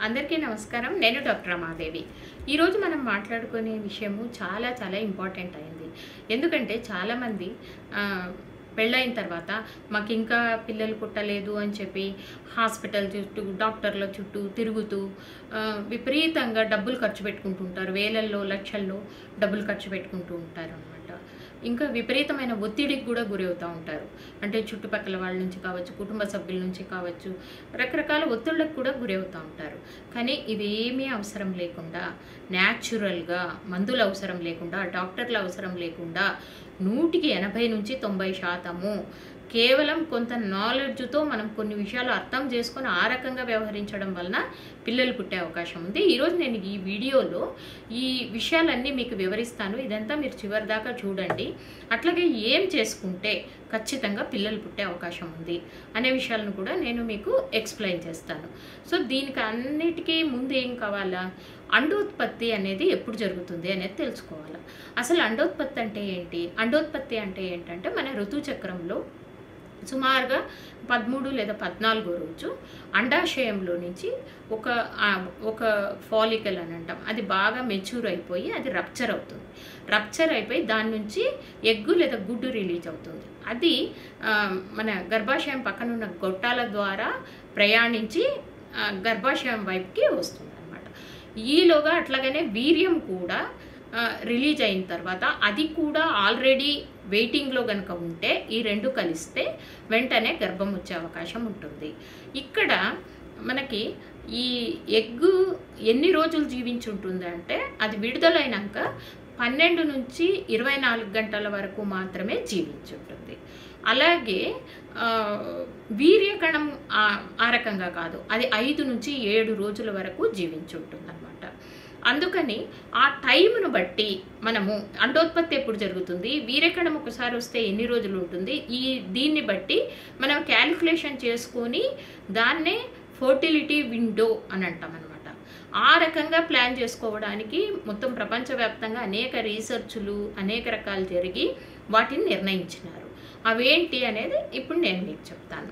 అందరికీ నమస్కారం నేను డాక్టర్ రమాదేవి ఈరోజు మనం మాట్లాడుకునే విషయము చాలా చాలా ఇంపార్టెంట్ అయింది ఎందుకంటే చాలామంది ఆ, పెళ్ళైన తర్వాత మాకు ఇంకా పిల్లలు పుట్టలేదు అని చెప్పి హాస్పిటల్ చుట్టూ డాక్టర్ల చుట్టూ తిరుగుతూ ఆ, విపరీతంగా డబ్బులు ఖర్చు పెట్టుకుంటూ ఉంటారు వేలల్లో లక్షల్లో డబ్బులు ఖర్చు పెట్టుకుంటూ ఉంటారు అనమాట ఇంకా విపరీతమైన ఒత్తిడికి కూడా గురవుతూ ఉంటారు అంటే చుట్టుపక్కల వాళ్ళ నుంచి కావచ్చు కుటుంబ సభ్యుల నుంచి కావచ్చు రకరకాల ఒత్తిళ్ళకు కూడా గురవుతూ ఉంటారు కానీ ఇవేమీ అవసరం లేకుండా న్యాచురల్గా మందులు అవసరం లేకుండా డాక్టర్ల అవసరం లేకుండా నూటికి ఎనభై నుంచి తొంభై శాతము కేవలం కొంత నాలెడ్జ్తో మనం కొన్ని విషయాలు అర్థం చేసుకొని ఆ రకంగా వ్యవహరించడం వలన పిల్లలు పుట్టే అవకాశం ఉంది ఈరోజు నేను ఈ వీడియోలో ఈ విషయాలన్నీ మీకు వివరిస్తాను ఇదంతా మీరు చివరి దాకా చూడండి అట్లాగే ఏం చేసుకుంటే ఖచ్చితంగా పిల్లలు పుట్టే అవకాశం ఉంది అనే విషయాలను కూడా నేను మీకు ఎక్స్ప్లెయిన్ చేస్తాను సో దీనికి అన్నిటికీ ముందు ఏం కావాలా అండోత్పత్తి అనేది ఎప్పుడు జరుగుతుంది అనేది తెలుసుకోవాలి అసలు అండోత్పత్తి అంటే ఏంటి అండోత్పత్తి అంటే ఏంటంటే మన ఋతు చక్రంలో సుమారుగా పదమూడు లేదా పద్నాలుగో రోజు అండాశయంలో నుంచి ఒక ఆ, ఒక ఫాలికల్ అని అంటాం అది బాగా మెచ్యూర్ అయిపోయి అది రప్చర్ అవుతుంది రప్చర్ అయిపోయి దాని నుంచి ఎగ్గు లేదా గుడ్డు రిలీజ్ అవుతుంది అది ఆ, మన గర్భాశయం పక్కన ఉన్న గొట్టాల ద్వారా ప్రయాణించి ఆ, గర్భాశయం వైపుకి వస్తుంది అనమాట ఈలోగా అట్లాగనే వీర్యం కూడా ఆ, రిలీజ్ అయిన తర్వాత అది కూడా ఆల్రెడీ వెయిటింగ్లో కనుక ఉంటే ఈ రెండు కలిస్తే వెంటనే గర్భం వచ్చే అవకాశం ఉంటుంది ఇక్కడ మనకి ఈ ఎగ్గు ఎన్ని రోజులు జీవించి ఉంటుంది అంటే అది విడుదలైనాక పన్నెండు నుంచి ఇరవై నాలుగు గంటల వరకు మాత్రమే జీవించి ఉంటుంది అలాగే ఆ, వీర్యకణం ఆ- ఆ రకంగా కాదు అది ఐదు నుంచి ఏడు రోజుల వరకు జీవించి ఉంటుంది అనమాట అందుకని ఆ టైంను బట్టి మనము అండోత్పత్తి ఎప్పుడు జరుగుతుంది వీర్యకణం ఒకసారి వస్తే ఎన్ని రోజులు ఉంటుంది ఈ దీన్ని బట్టి మనం క్యాలిక్యులేషన్ చేసుకొని దాన్నే ఫర్టిలిటీ విండో అని అంటాం అనమాట ఆ రకంగా ప్లాన్ చేసుకోవడానికి మొత్తం ప్రపంచవ్యాప్తంగా అనేక రీసెర్చ్లు అనేక రకాలు జరిగి వాటిని నిర్ణయించినారు అవేంటి అనేది ఇప్పుడు నేను మీకు చెప్తాను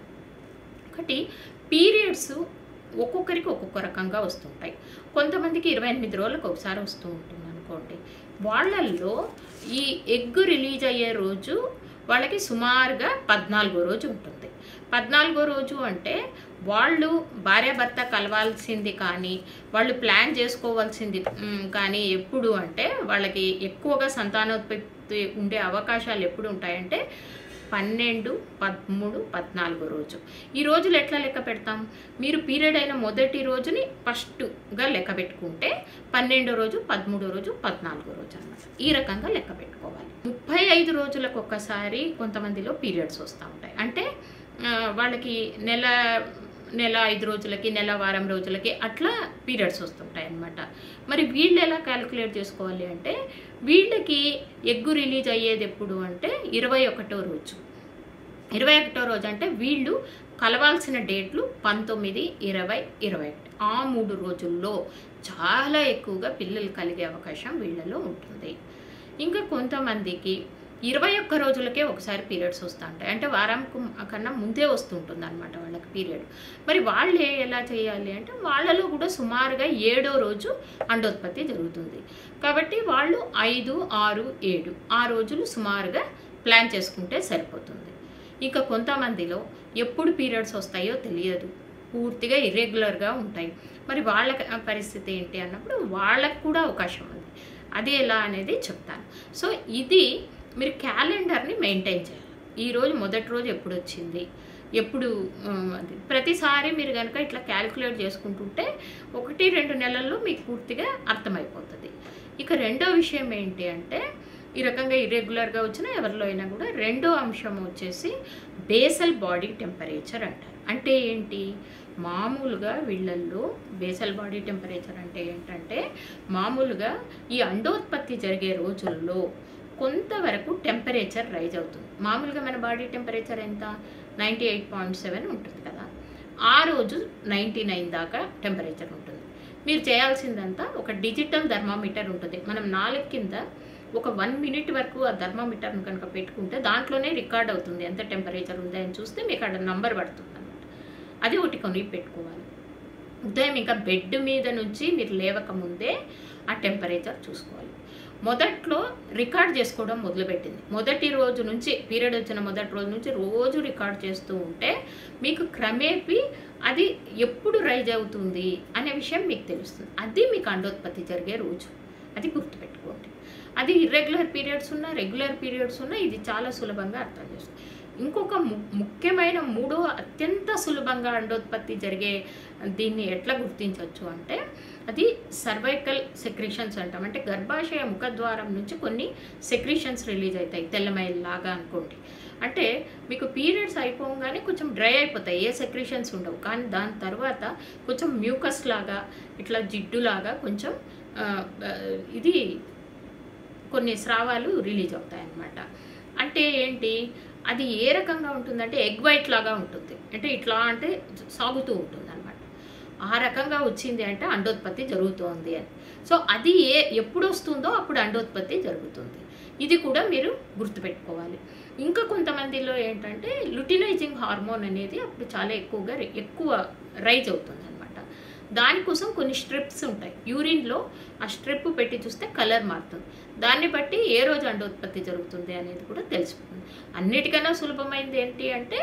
ఒకటి పీరియడ్స్ ఒక్కొక్కరికి ఒక్కొక్క రకంగా వస్తుంటాయి కొంతమందికి ఇరవై ఎనిమిది రోజులకు ఒకసారి వస్తూ ఉంటుంది అనుకోండి వాళ్ళల్లో ఈ ఎగ్ రిలీజ్ అయ్యే రోజు వాళ్ళకి సుమారుగా పద్నాలుగో రోజు ఉంటుంది పద్నాలుగో రోజు అంటే వాళ్ళు భార్యాభర్త కలవాల్సింది కానీ వాళ్ళు ప్లాన్ చేసుకోవాల్సింది మ్, కానీ ఎప్పుడు అంటే వాళ్ళకి ఎక్కువగా సంతానోత్పత్తి ఉండే అవకాశాలు ఎప్పుడు ఉంటాయంటే పన్నెండు పదమూడు పద్నాలుగో రోజు ఈ రోజులు ఎట్లా లెక్క పెడతాం మీరు పీరియడ్ అయిన మొదటి రోజుని ఫస్ట్గా లెక్క పెట్టుకుంటే పన్నెండో రోజు పదమూడో రోజు పద్నాలుగో రోజు అన్నమాట ఈ రకంగా లెక్క పెట్టుకోవాలి ముప్పై ఐదు రోజులకు ఒక్కసారి కొంతమందిలో పీరియడ్స్ వస్తూ ఉంటాయి అంటే ఆ, వాళ్ళకి నెల నెల ఐదు రోజులకి నెల వారం రోజులకి అట్లా పీరియడ్స్ వస్తుంటాయి అన్నమాట మరి వీళ్ళు ఎలా క్యాలిక్యులేట్ చేసుకోవాలి అంటే వీళ్ళకి ఎగ్గు రిలీజ్ అయ్యేది ఎప్పుడు అంటే ఇరవై ఒకటో రోజు ఇరవై ఒకటో రోజు అంటే వీళ్ళు కలవాల్సిన డేట్లు పంతొమ్మిది ఇరవై ఇరవై ఒకటి ఆ మూడు రోజుల్లో చాలా ఎక్కువగా పిల్లలు కలిగే అవకాశం వీళ్ళలో ఉంటుంది ఇంకా కొంతమందికి ఇరవై ఒక్క రోజులకే ఒకసారి పీరియడ్స్ వస్తూ ఉంటాయి అంటే వారం కన్నా ముందే వస్తుంటుంది అనమాట వాళ్ళకి పీరియడ్ మరి వాళ్ళు ఏ- ఎలా చేయాలి అంటే వాళ్ళలో కూడా సుమారుగా ఏడో రోజు అండోత్పత్తి జరుగుతుంది కాబట్టి వాళ్ళు ఐదు ఆరు ఏడు ఆ రోజులు సుమారుగా ప్లాన్ చేసుకుంటే సరిపోతుంది ఇక కొంతమందిలో ఎప్పుడు పీరియడ్స్ వస్తాయో తెలియదు పూర్తిగా ఇర్రెగ్యులర్గా ఉంటాయి మరి వాళ్ళ క- పరిస్థితి ఏంటి అన్నప్పుడు వాళ్ళకు కూడా అవకాశం ఉంది అది ఎలా అనేది చెప్తాను సో ఇది మీరు క్యాలెండర్ని మెయింటైన్ చేయాలి ఈ రోజు మొదటి రోజు ఎప్పుడు వచ్చింది ఎప్పుడు ఉమ్, అది ప్రతిసారి మీరు కనుక ఇట్లా క్యాలిక్యులేట్ చేసుకుంటుంటే ఒకటి రెండు నెలల్లో మీకు పూర్తిగా అర్థమైపోతుంది ఇక రెండో విషయం ఏంటి అంటే ఈ రకంగా ఇర్రెగ్యులర్గా వచ్చిన ఎవరిలో అయినా కూడా రెండో అంశం వచ్చేసి బేసల్ బాడీ టెంపరేచర్ అంటారు అంటే ఏంటి మామూలుగా వీళ్ళల్లో బేసల్ బాడీ టెంపరేచర్ అంటే ఏంటంటే మామూలుగా ఈ అండోత్పత్తి జరిగే రోజుల్లో కొంతవరకు టెంపరేచర్ రైజ్ అవుతుంది మామూలుగా మన బాడీ టెంపరేచర్ ఎంత నైంటీ ఎయిట్ పాయింట్ సెవెన్ ఉంటుంది కదా ఆ రోజు నైంటీ నైన్ దాకా టెంపరేచర్ ఉంటుంది మీరు చేయాల్సిందంతా ఒక డిజిటల్ థర్మామీటర్ ఉంటుంది మనం నాలుగు కింద ఒక వన్ మినిట్ వరకు ఆ థర్మామీటర్ను కనుక పెట్టుకుంటే దాంట్లోనే రికార్డ్ అవుతుంది ఎంత టెంపరేచర్ ఉంది అని చూస్తే మీకు అక్కడ నంబర్ పడుతుంది అనమాట అది ఒకటి కొని పెట్టుకోవాలి ఉదయం ఇంకా బెడ్ మీద నుంచి మీరు లేవక ముందే ఆ టెంపరేచర్ చూసుకోవాలి మొదట్లో రికార్డ్ చేసుకోవడం మొదలుపెట్టింది మొదటి రోజు నుంచి పీరియడ్ వచ్చిన మొదటి రోజు నుంచి రోజు రికార్డ్ చేస్తూ ఉంటే మీకు క్రమేపీ అది ఎప్పుడు రైజ్ అవుతుంది అనే విషయం మీకు తెలుస్తుంది అది మీకు అండోత్పత్తి జరిగే రోజు అది గుర్తుపెట్టుకోండి అది ఇర్రెగ్యులర్ పీరియడ్స్ ఉన్నా రెగ్యులర్ పీరియడ్స్ ఉన్నా ఇది చాలా సులభంగా అర్థం చేస్తుంది ఇంకొక ము ముఖ్యమైన మూడో అత్యంత సులభంగా అండోత్పత్తి జరిగే దీన్ని ఎట్లా గుర్తించవచ్చు అంటే అది సర్వైకల్ సెక్రీషన్స్ అంటాం అంటే గర్భాశయ ముఖద్వారం నుంచి కొన్ని సెక్రీషన్స్ రిలీజ్ అవుతాయి తెల్లమైల్ లాగా అనుకోండి అంటే మీకు పీరియడ్స్ అయిపోగానే కొంచెం డ్రై అయిపోతాయి ఏ సెక్రీషన్స్ ఉండవు కానీ దాని తర్వాత కొంచెం మ్యూకస్ లాగా ఇట్లా జిడ్డులాగా కొంచెం ఆ, ఆ, ఇది కొన్ని స్రావాలు రిలీజ్ అవుతాయి అన్నమాట అంటే ఏంటి అది ఏ రకంగా ఉంటుందంటే ఎగ్ వైట్ లాగా ఉంటుంది అంటే ఇట్లా అంటే సాగుతూ ఉంటుంది అనమాట ఆ రకంగా వచ్చింది అంటే అండోత్పత్తి జరుగుతోంది అని సో అది ఏ ఎప్పుడు వస్తుందో అప్పుడు అండోత్పత్తి జరుగుతుంది ఇది కూడా మీరు గుర్తుపెట్టుకోవాలి ఇంకా కొంతమందిలో ఏంటంటే లుటినైజింగ్ హార్మోన్ అనేది అప్పుడు చాలా ఎక్కువగా రి- ఎక్కువ రైజ్ అవుతుంది అనమాట దానికోసం కొన్ని స్ట్రిప్స్ ఉంటాయి యూరిన్లో ఆ స్ట్రిప్ పెట్టి చూస్తే కలర్ మారుతుంది దాన్ని బట్టి ఏ రోజు అండోత్పత్తి జరుగుతుంది అనేది కూడా తెలిసిపోతుంది అన్నిటికన్నా సులభమైనది ఏంటి అంటే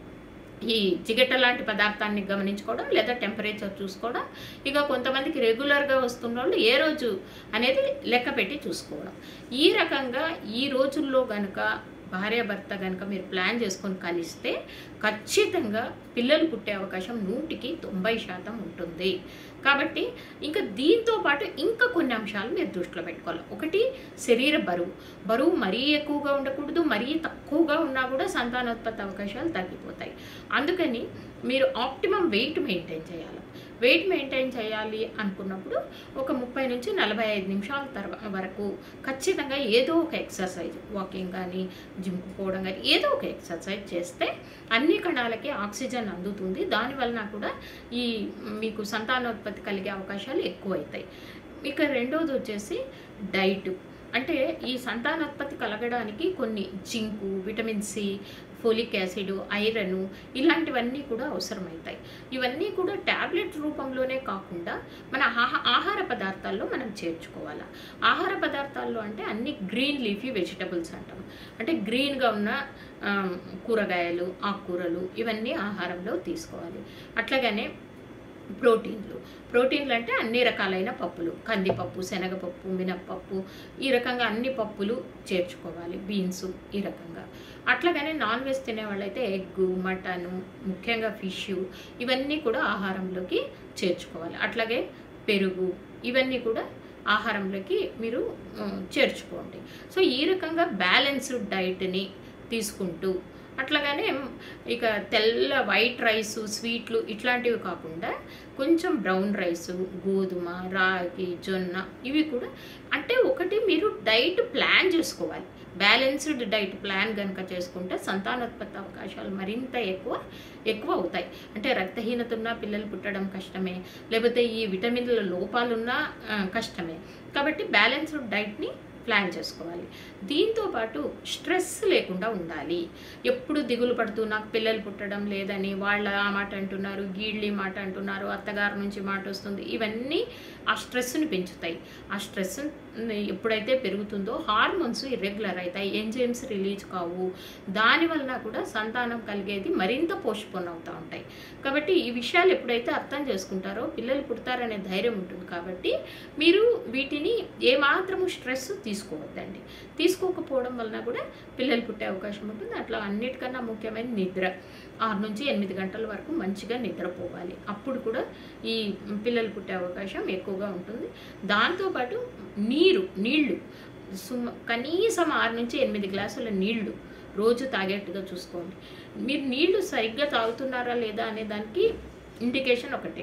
ఈ జిగట లాంటి పదార్థాన్ని గమనించుకోవడం లేదా టెంపరేచర్ చూసుకోవడం ఇక కొంతమందికి రెగ్యులర్గా వస్తున్న వాళ్ళు ఏ రోజు అనేది లెక్క పెట్టి చూసుకోవడం ఈ రకంగా ఈ రోజుల్లో గనుక భార్యాభర్త కనుక మీరు ప్లాన్ చేసుకొని కలిస్తే ఖచ్చితంగా పిల్లలు పుట్టే అవకాశం నూటికి తొంభై శాతం ఉంటుంది కాబట్టి ఇంకా దీంతో పాటు ఇంకా కొన్ని అంశాలు మీరు దృష్టిలో పెట్టుకోవాలి ఒకటి శరీర బరువు బరువు మరీ ఎక్కువగా ఉండకూడదు మరీ తక్కువగా ఉన్నా కూడా సంతానోత్పత్తి అవకాశాలు తగ్గిపోతాయి అందుకని మీరు ఆప్టిమం వెయిట్ మెయింటైన్ చేయాలి వెయిట్ మెయింటైన్ చేయాలి అనుకున్నప్పుడు ఒక ముప్పై నుంచి నలభై ఐదు నిమిషాల తర్వా వరకు ఖచ్చితంగా ఏదో ఒక ఎక్సర్సైజ్ వాకింగ్ కానీ జిమ్కి పోవడం కానీ ఏదో ఒక ఎక్సర్సైజ్ చేస్తే అన్ని కణాలకి ఆక్సిజన్ అందుతుంది దానివలన కూడా ఈ మీకు సంతానోత్పత్తి కలిగే అవకాశాలు ఎక్కువ అవుతాయి ఇక రెండోది వచ్చేసి డైట్ అంటే ఈ సంతానోత్పత్తి కలగడానికి కొన్ని zinc vitamin C folic acid iron ఇలాంటివన్నీ కూడా అవసరమవుతాయి ఇవన్నీ కూడా ట్యాబ్లెట్ రూపంలోనే కాకుండా మన ఆహా ఆహార పదార్థాల్లో మనం చేర్చుకోవాలి ఆహార పదార్థాల్లో అంటే అన్ని గ్రీన్ లీఫీ వెజిటబుల్స్ అంటాం అంటే గ్రీన్గా ఉన్న ఆ, కూరగాయలు ఆకుకూరలు ఇవన్నీ ఆహారంలో తీసుకోవాలి అట్లాగనే ప్రోటీన్లు ప్రోటీన్లు అంటే అన్ని రకాలైన పప్పులు కందిపప్పు శనగపప్పు మినప్పప్పు ఈ రకంగా అన్ని పప్పులు చేర్చుకోవాలి బీన్స్ ఈ రకంగా అట్లాగనే నాన్ వెజ్ తినే వాళ్ళైతే ఎగ్ మటను ముఖ్యంగా ఫిష్ ఇవన్నీ కూడా ఆహారంలోకి చేర్చుకోవాలి అట్లాగే పెరుగు ఇవన్నీ కూడా ఆహారంలోకి మీరు ఆ, చేర్చుకోండి సో ఈ రకంగా బ్యాలెన్స్డ్ డైట్ని తీసుకుంటూ అట్లాగనే ఇక తెల్ల వైట్ రైస్ స్వీట్లు ఇట్లాంటివి కాకుండా కొంచెం బ్రౌన్ రైస్ గోధుమ రాగి జొన్న ఇవి కూడా అంటే ఒకటి మీరు డైట్ ప్లాన్ చేసుకోవాలి బ్యాలెన్స్డ్ డైట్ ప్లాన్ కనుక చేసుకుంటే సంతానోత్పత్తి అవకాశాలు మరింత ఎక్కువ ఎక్కువ అవుతాయి అంటే రక్తహీనత ఉన్నా పిల్లలు పుట్టడం కష్టమే లేకపోతే ఈ విటమిన్ల లోపాలున్నా ఆ, కష్టమే కాబట్టి బ్యాలెన్స్డ్ డైట్ని ప్లాన్ చేసుకోవాలి దీంతో పాటు స్ట్రెస్ లేకుండా ఉండాలి ఎప్పుడు దిగులు పడుతూ నాకు పిల్లలు పుట్టడం లేదని వాళ్ళ ఆ మాట అంటున్నారు గీళ్ళి మాట అంటున్నారు అత్తగారి నుంచి మాట వస్తుంది ఇవన్నీ ఆ స్ట్రెస్ని పెంచుతాయి ఆ స్ట్రెస్ ఎప్పుడైతే పెరుగుతుందో హార్మోన్స్ ఇర్రెగ్యులర్ అవుతాయి ఎంజైమ్స్ రిలీజ్ కావు దాని వలన కూడా సంతానం కలిగేది మరింత పోస్ట్పోన్ అవుతూ ఉంటాయి కాబట్టి ఈ విషయాలు ఎప్పుడైతే అర్థం చేసుకుంటారో పిల్లలు పుడతారనే ధైర్యం ఉంటుంది కాబట్టి మీరు వీటిని ఏమాత్రము స్ట్రెస్ తీసుకోవద్దండి తీసుకోకపోవడం వలన కూడా పిల్లలు పుట్టే అవకాశం ఉంటుంది అట్లా అన్నిటికన్నా ముఖ్యమైన నిద్ర ఆరు నుంచి ఎనిమిది గంటల వరకు మంచిగా నిద్రపోవాలి అప్పుడు కూడా ఈ పిల్లలు పుట్టే అవకాశం ఎక్కువగా ఉంటుంది దాంతోపాటు నీరు నీళ్లు సుమ కనీసం ఆరు నుంచి ఎనిమిది గ్లాసుల నీళ్లు రోజు తాగేట్టుగా చూసుకోండి మీరు నీళ్లు సరిగ్గా తాగుతున్నారా లేదా అనే దానికి ఇండికేషన్ ఒకటే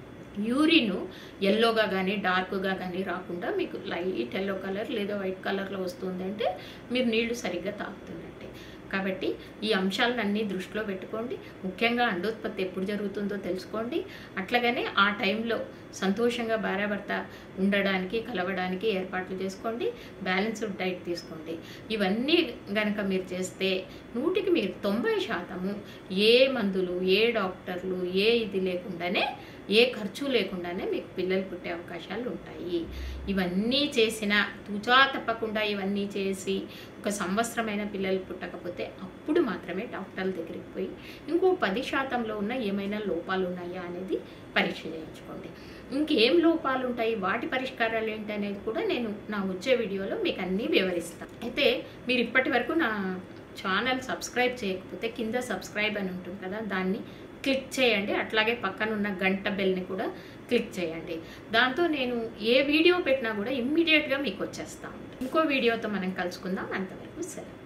యూరిన్ ఎల్లోగా కానీ డార్క్గా కానీ రాకుండా మీకు లైట్ ఎల్లో కలర్ లేదా వైట్ కలర్లో వస్తుంది అంటే మీరు నీళ్లు సరిగ్గా తాగుతున్నట్టే కాబట్టి ఈ అంశాలన్నీ దృష్టిలో పెట్టుకోండి ముఖ్యంగా అండోత్పత్తి ఎప్పుడు జరుగుతుందో తెలుసుకోండి అట్లాగనే ఆ టైంలో సంతోషంగా భార్యాభర్త ఉండడానికి కలవడానికి ఏర్పాట్లు చేసుకోండి బ్యాలెన్స్డ్ డైట్ తీసుకోండి ఇవన్నీ గనక మీరు చేస్తే నూటికి మీరు తొంభై శాతము ఏ మందులు ఏ డాక్టర్లు ఏ ఇది లేకుండానే ఏ ఖర్చు లేకుండానే మీకు పిల్లలు పుట్టే అవకాశాలు ఉంటాయి ఇవన్నీ చేసిన తూచా తప్పకుండా ఇవన్నీ చేసి ఒక సంవత్సరమైన పిల్లలు పుట్టకపోతే అప్పుడు మాత్రమే డాక్టర్ల దగ్గరికి పోయి ఇంకో పది శాతంలో ఉన్న ఏమైనా లోపాలు ఉన్నాయా అనేది పరీక్ష చేయించుకోండి ఇంకేం లోపాలు ఉంటాయి వాటి పరిష్కారాలు ఏంటి అనేది కూడా నేను నా వచ్చే వీడియోలో మీకు అన్నీ వివరిస్తాను అయితే మీరు ఇప్పటి వరకు నా ఛానల్ సబ్స్క్రైబ్ చేయకపోతే కింద సబ్స్క్రైబ్ అని ఉంటుంది కదా దాన్ని క్లిక్ చేయండి అట్లాగే పక్కన ఉన్న గంట బెల్ని కూడా క్లిక్ చేయండి దాంతో నేను ఏ వీడియో పెట్టినా కూడా ఇమ్మీడియట్గా మీకు వచ్చేస్తా ఉంటాను ఇంకో వీడియోతో మనం కలుసుకుందాం అంతవరకు సెలవు